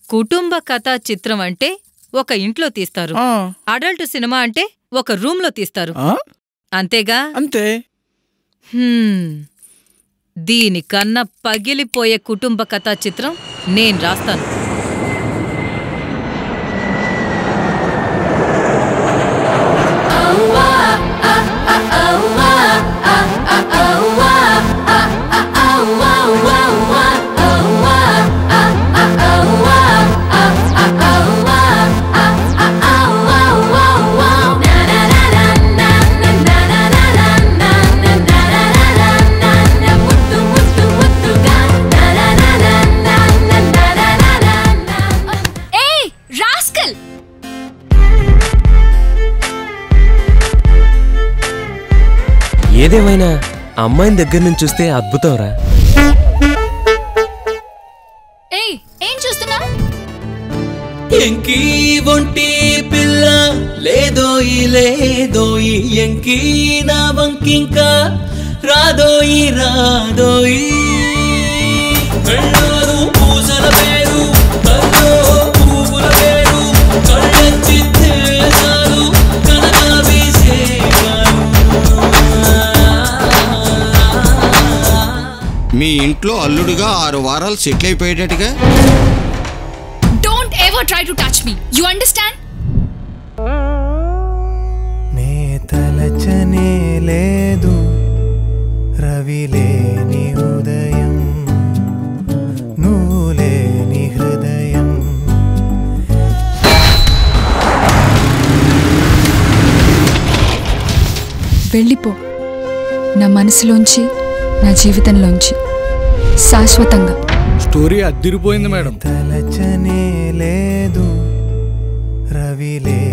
కుటుంబ కథా చిత్రం అంటే ఒక ఇంట్లో తీస్తారు ఆ, అడల్ట్ సినిమా అంటే ఒక రూమ్లో తీస్తారు ఆ? అంతేగా అంతే హ్మ్. దీనికన్నా పగిలిపోయే కుటుంబ కథా చిత్రం నేను రాస్తాను ఏయ్ రాస్కల్ ఏదేమైనా ఆ అమ్మాయిని దగ్గర నుంచి చూస్తే అద్భుతం రా ఏయ్ ఏం చూస్తున్నావు ఎంకీ ఒంటి పిల్ల లేదోయి లేదోయి ఎంకీ నా వంకింకా రాదోయి రాదోయి కళ్ళోరు పూసల పేరు కల్లో పువ్వుల పేరు కళ్ళెత్తి తేజాలు మీ ఇంట్లో అల్లుడుగా ఆరు వారాలు సెటిల్ అయిపోయేటట్టుగా don't ever try to touch me you understand నే తలచనే లేదు రవి లేని ఉదయం నువ్వు లేని హృదయం వెళ్ళిపో నా మనసులోంచి నా జీవితంలోంచి శాశ్వతంగా స్టోరీ అద్దిరిపోయింది మేడం తలచనే లేదు రవి లేని